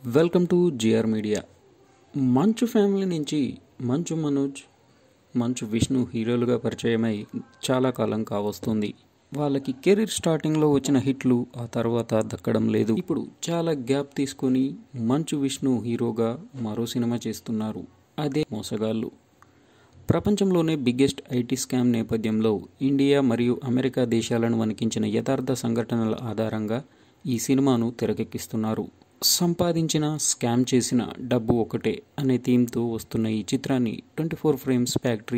welcome to GR media Manchu family నుంచి మంచు మనోజ్ మంచు విష్ణు హీరోలుగా పరిచయమై చాలా కాలం కావస్తుంది వాళ్ళకి కెరీర్ స్టార్టింగ్లో వచ్చిన హిట్లు ఆ తర్వాత దక్కడం లేదు ఇప్పుడు చాలా గ్యాప్ తీసుకొని మంచు విష్ణు హీరోగా మరో సినిమా చేస్తున్నారు అదే మోసగాళ్ళు ప్రపంచంలోనే బిగ్గెస్ట్ ఐటీ స్కామ్ నేపథ్యంలో ఇండియా మరియు అమెరికా దేశాలను వణికించిన యథార్థ సంఘటనల ఆధారంగా ఈ సినిమాను తెరకెక్కిస్తున్నారు సంపాదించిన స్కామ్ చేసిన డబ్బు ఒకటే అనే థీమ్తో వస్తున్న ఈ చిత్రాన్ని twenty four frames factory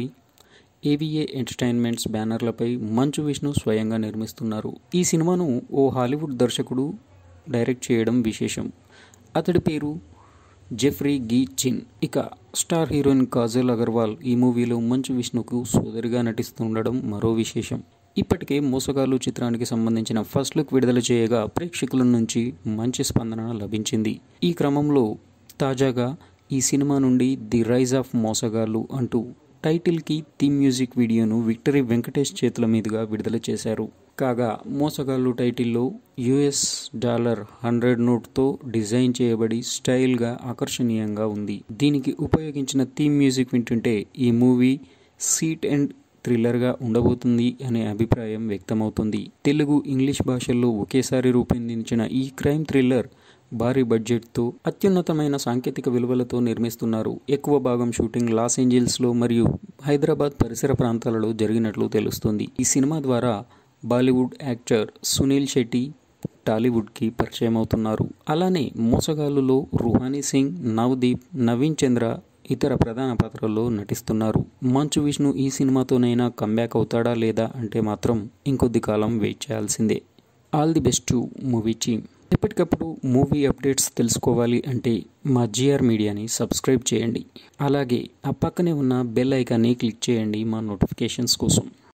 AVA entertainments బ్యానర్లపై మంచు విష్ణు స్వయంగా నిర్మిస్తున్నారు ఈ సినిమాను ఓ హాలీవుడ్ దర్శకుడు డైరెక్ట్ చేయడం విశేషం అతడి పేరు జెఫ్రీ గీ చిన్ ఇక స్టార్ హీరోయిన్ కాజల్ అగర్వాల్ ఈ మూవీలో మంచు విష్ణుకు సోదరిగా నటిస్తుండడం మరో విశేషం ఇప్పటికే మోసగాళ్ళు చిత్రానికి సంబంధించిన ఫస్ట్ లుక్ విడుదల చేయగా ప్రేక్షకుల నుంచి మంచి స్పందన లభించింది ఈ క్రమంలో తాజాగా ఈ సినిమా నుండి ది రైజ్ ఆఫ్ మోసగాళ్ళు అంటూ టైటిల్కి థీమ్ మ్యూజిక్ వీడియోను విక్టరీ వెంకటేష్ చేతుల మీదుగా విడుదల చేశారు కాగా మోసగాళ్ళు టైటిల్లో యుఎస్ డాలర్ హండ్రెడ్ నోట్తో డిజైన్ చేయబడి స్టైల్గా ఆకర్షణీయంగా ఉంది దీనికి ఉపయోగించిన థీమ్ మ్యూజిక్ వింటుంటే ఈ మూవీ సీట్ అండ్ థ్రిల్లర్గా ఉండబోతుంది అనే అభిప్రాయం వ్యక్తమవుతుంది తెలుగు ఇంగ్లీష్ భాషల్లో ఒకేసారి రూపొందించిన ఈ క్రైమ్ థ్రిల్లర్ భారీ బడ్జెట్తో అత్యున్నతమైన సాంకేతిక విలువలతో నిర్మిస్తున్నారు ఎక్కువ భాగం షూటింగ్ లాస్ ఏంజల్స్లో మరియు హైదరాబాద్ పరిసర ప్రాంతాలలో జరిగినట్లు తెలుస్తుంది ఈ సినిమా ద్వారా బాలీవుడ్ యాక్టర్ సునీల్ శెట్టి టాలీవుడ్కి పరిచయం అవుతున్నారు అలానే మోసగాళ్ళులో రుహానీ సింగ్ నవదీప్ నవీన్ చంద్ర ఇతర ప్రధాన పాత్రల్లో నటిస్తున్నారు మంచు విష్ణు ఈ సినిమాతోనైనా కంబ్యాక్ అవుతాడా లేదా అంటే మాత్రం ఇంకొద్ది కాలం వెయిట్ చేయాల్సిందే all the best to movie team ఎప్పటికప్పుడు మూవీ అప్డేట్స్ తెలుసుకోవాలి అంటే మా జిఆర్ మీడియాని సబ్స్క్రైబ్ చేయండి అలాగే ఆ పక్కనే ఉన్న బెల్ ఐకాన్ని క్లిక్ చేయండి మా నోటిఫికేషన్స్ కోసం